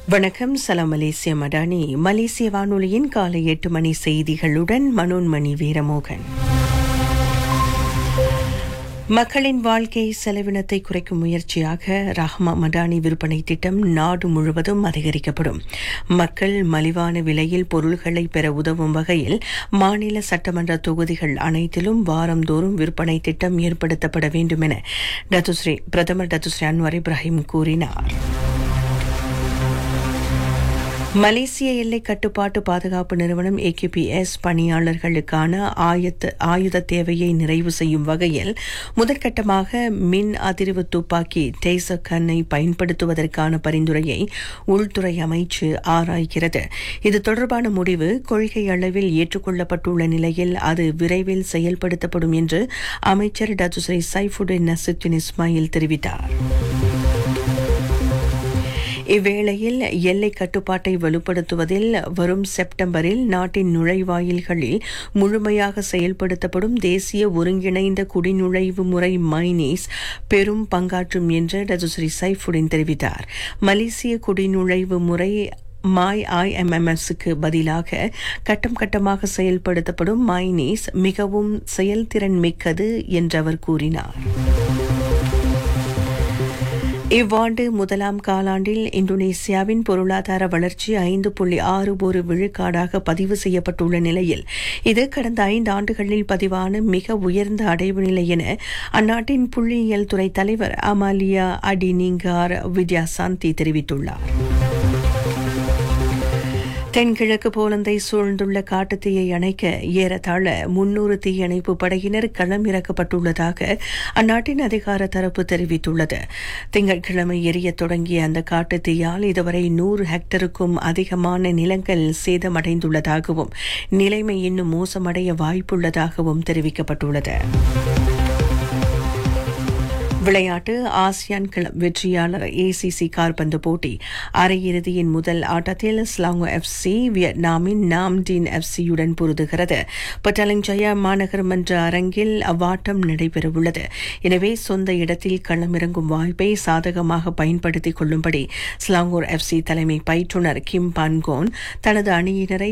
வணக்கம் சலாம் மலேசிய மடானி மலேசிய வானொலியின் காலை எட்டு மணி செய்திகளுடன் மனோன்மணி வீரமோகன் மக்களின் வாழ்க்கை செலவினத்தை குறைக்கும் முயற்சியாக ரஹ்மா மடானி விற்பனை திட்டம் நாடு முழுவதும் அதிகரிக்கப்படும் மக்கள் மலிவான விலையில் பொருள்களை பெற உதவும் வகையில் மாநில சட்டமன்ற தொகுதிகள் அனைத்திலும் வாரந்தோறும் விற்பனை திட்டம் ஏற்படுத்தப்பட வேண்டும் என டத்துஸ்ரீ பிரதமர் டத்துஸ்ரீ அன்வர் இப்ராஹிம் கூறினார் மலேசிய எல்லை கட்டுப்பாட்டு பாதுகாப்பு நிறுவனம் ஏகேபிஎஸ் பணியாளர்களுக்கான ஆயத்த ஆயுத தேவையை நிறைவு செய்யும் வகையில் முதற்கட்டமாக மின் அதிர்வு துப்பாக்கி டேசர் கன்னை பயன்படுத்துவதற்கான பரிந்துரையை உள்துறை அமைச்சு ஆராய்கிறது இது தொடர்பான முடிவு கொள்கை அளவில் ஏற்றுக்கொள்ளப்பட்டுள்ள நிலையில் அது விரைவில் செயல்படுத்தப்படும் என்று அமைச்சர் டத்துஸ்ரீ சைஃபுடின் நசுத்தின் இஸ்மாயில் தெரிவித்தார் இவ்வேளையில் எல்லை கட்டுப்பாட்டை வலுப்படுத்துவதில் வரும் செப்டம்பரில் நாட்டின் நுழைவாயில்களில் முழுமையாக செயல்படுத்தப்படும் தேசிய ஒருங்கிணைந்த குடிநுழைவு முறை மைனீஸ் பெரும் பங்காற்றும் என்று டதுஸ்ரீ சைஃபுடின் தெரிவித்தார் மலேசிய குடிநுழைவு முறை மாய் ஐஎம்எம்எஸ்க்கு பதிலாக கட்டம் கட்டமாக செயல்படுத்தப்படும் மைனீஸ் மிகவும் செயல்திறன் மிக்கது என்று அவர் கூறினார் இவ்வாண்டு முதலாம் காலாண்டில் இந்தோனேசியாவின் பொருளாதார வளர்ச்சி ஐந்து புள்ளி ஆறு ஒரு விழுக்காடாக பதிவு செய்யப்பட்டுள்ள நிலையில் இது கடந்த ஐந்து ஆண்டுகளில் பதிவான மிக உயர்ந்த அடைவு நிலை என அந்நாட்டின் புள்ளியியல் துறை தலைவர் அமாலியா அடினிங்கார் வித்யாசாந்தி தெரிவித்துள்ளார் தென்கிழக்கு போலந்தை சூழ்ந்துள்ள காட்டுத்தீயை அணைக்க ஏறத்தாழ முன்னூறு தீயணைப்பு படையினர் களமிறக்கப்பட்டுள்ளதாக அந்நாட்டின் அதிகார தரப்பு தெரிவித்துள்ளது திங்கட்கிழமை எரிய தொடங்கிய அந்த காட்டுத்தீயால் இதுவரை நூறு ஹெக்டருக்கும் அதிகமான நிலங்கள் சேதமடைந்துள்ளதாகவும் நிலைமை இன்னும் மோசமடைய வாய்ப்புள்ளதாகவும் தெரிவிக்கப்பட்டுள்ளது விளையாட்டு ஆசியான் கிளப் வெற்றியாளர் ஏசிசி கால்பந்து போட்டி அரையிறுதியின் முதல் ஆட்டத்தில் ஸ்லாங்கோ எஃப்சி வியட்நாமின் நாம்டீன் எஃப்சியுடன் பொருதுகிறது பட்டாலிங் ஜயா மாநகர் மன்ற அரங்கில் அவ்வாட்டம் நடைபெறவுள்ளது எனவே சொந்த இடத்தில் களமிறங்கும் வாய்ப்பை சாதகமாக பயன்படுத்திக் கொள்ளும்படி ஸ்லாங்கூர் எஃப்சி தலைமை பயிற்றுநர் கிம் பான்கோன் தனது அணியினரை